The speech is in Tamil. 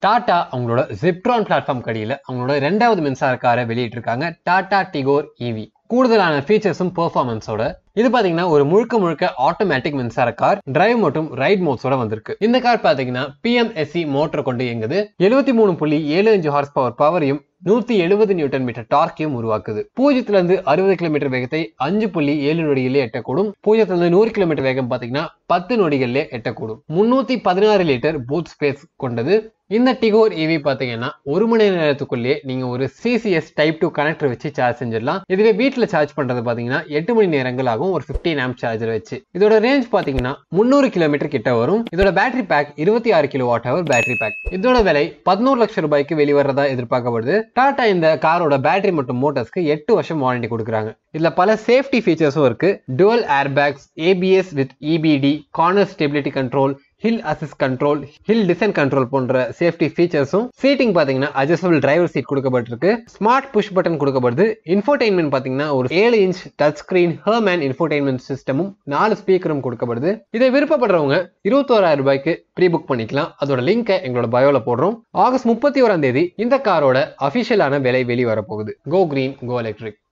டாடா அவங்களோட ஜிப்ட்ரான் பிளாட்ஃபார்ம் கடியில் அவங்களோட ரெண்டாவது மின்சார காரை வெளியிட்டிருக்காங்க டாடா டிகோர் இவி கூடுதலான ஃபீச்சர்ஸும் பெர்ஃபார்மன்ஸோட இது பாத்தீங்கன்னா ஒரு முழுக்க முழுக்க ஆட்டோமேட்டிக் மின்சார கார் டிரைவ் மற்றும் ரைட் மோட்ஸோட வந்திருக்கு இந்த கார் பாத்தீங்கன்னா பிஎம்எஸ்சி மோட்டர் கொண்டு இயங்குது எழுபத்தி மூணு புள்ளி ஏழு அஞ்சு ஹார்ஸ் பவர் பவரையும் நூத்தி எழுபது நியூட்டன் மீட்டர் டார்க்கையும் உருவாக்குது பூஜ்ஜியத்துல இருந்து அறுபது கிலோமீட்டர் வேகத்தை அஞ்சு புள்ளி ஏழு நொடிகளிலே எட்டக்கூடும் பூஜ்ஜியத்துல இருந்து நூறு கிலோமீட்டர் வேகம் பாத்தீங்கன்னா பத்து நொடிகளிலே எட்டக்கூடும் முன்னூத்தி பதினாறு லிட்டர் பூத் ஸ்பேஸ் கொண்டது இந்த டிகோர் இவி பாத்தீங்கன்னா ஒரு மணி நேரத்துக்குள்ளேயே நீங்க ஒரு சிசிஎஸ் டைப் டூ கனெக்டர் வச்சு சார்ஜ் செஞ்சிடலாம் இதுவே வீட்டுல சார்ஜ் பண்றது பாத்தீங்கன்னா எட்டு மணி நேரங்கள் ஆகும் ஒரு பிப்டீன் ஆம்ப் சார்ஜர் வச்சு இதோட ரேஞ்ச் பாத்தீங்கன்னா முந்நூறு கிலோமீட்டர் கிட்ட வரும் இதோட பேட்டரி பேக் இருபத்தி ஆறு kilowatt hour battery pack இதோட விலை பதினோரு லட்சம் ரூபாய்க்கு வெளிவரதா எதிர்பார்க்கப்படுது டாடா இந்த காரோட பேட்டரி மற்றும் மோட்டர்ஸ்க்கு எட்டு வருஷம் வாரண்டி கொடுக்குறாங்க இதுல பல சேஃப்டி ஃபீச்சர்ஸும் இருக்கு dual airbags ABS with EBD corner stability control hill assist control hill descent control போன்ற சேஃப்டி ஃபீச்சர்ஸும் சீட்டிங் பாத்தீங்கன்னா அட்ஜஸ்டபிள் டிரைவர் சீட் கொடுக்கப்பட்டிருக்கு ஸ்மார்ட் புஷ் பட்டன் கொடுக்கப்படுது இன்ஃபோடைன்மெண்ட் பாத்தீங்கன்னா ஒரு ஏழு inch touch screen Harman infotainment சிஸ்டமும் நாலு ஸ்பீக்கரும் கொடுக்கப்படுது இதை விருப்பப்படுறவங்க இருபத்தோராயிரம் ரூபாய்க்கு ப்ரீ புக் பண்ணிக்கலாம் அதோட லிங்கை எங்களோட பயோல போடுறோம் ஆகஸ்ட் முப்பத்தி ஓராம் தேதி இந்த காரோட அபிஷியலான விலை வெளிவர போகுது கோ கிரீன் கோ எலக்ட்ரிக்